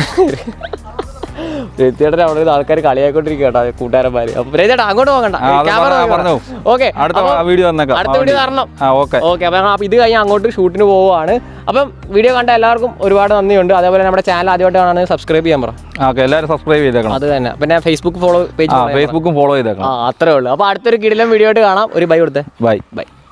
രത്തിയേട്ടൻ അവിടെ നിന്ന് ആൾക്കാർ കളിയായിക്കൊണ്ടിരിക്കുക കേട്ടോ കൂട്ടുകാരന്മാര് അപ്പൊ രേതേട്ടാ അങ്ങോട്ട് പോകണ്ട ആ, അത് ക്യാമറ പറഞ്ഞോ, പറഞ്ഞോ. ഓക്കെ അടുത്ത വീഡിയോ തന്നേക്കാം അടുത്ത വീഡിയോ തരണം ആ ഓക്കെ ഓക്കെ അപ്പം അപ്പൊ ഇത് കഴിഞ്ഞ് അങ്ങോട്ട് ഷൂട്ടിന് പോവുകയാണ് അപ്പം വീഡിയോ കണ്ട എല്ലാവർക്കും ഒരുപാട് നന്ദിയുണ്ട് അതേപോലെ നമ്മുടെ ചാനൽ ആദ്യമായിട്ട് കാണാൻ സബ്സ്ക്രൈബ് ചെയ്യാൻ പറ ഓക്കെ എല്ലാവരും സബ്സ്ക്രൈബ് ചെയ്തേക്കണം അത് തന്നെ പിന്നെ ഫേസ്ബുക്ക് ഫോളോ പേജ് ആ ഫേസ്ബുക്കും ഫോളോ ചെയ്തേക്കണം ആ അത്രേ ഉള്ളൂ അപ്പൊ അടുത്തൊരു കിടിലം വീഡിയോ ആയിട്ട് കാണാം ഒരു ബൈ കൊടുത്തേ ബൈ ബൈ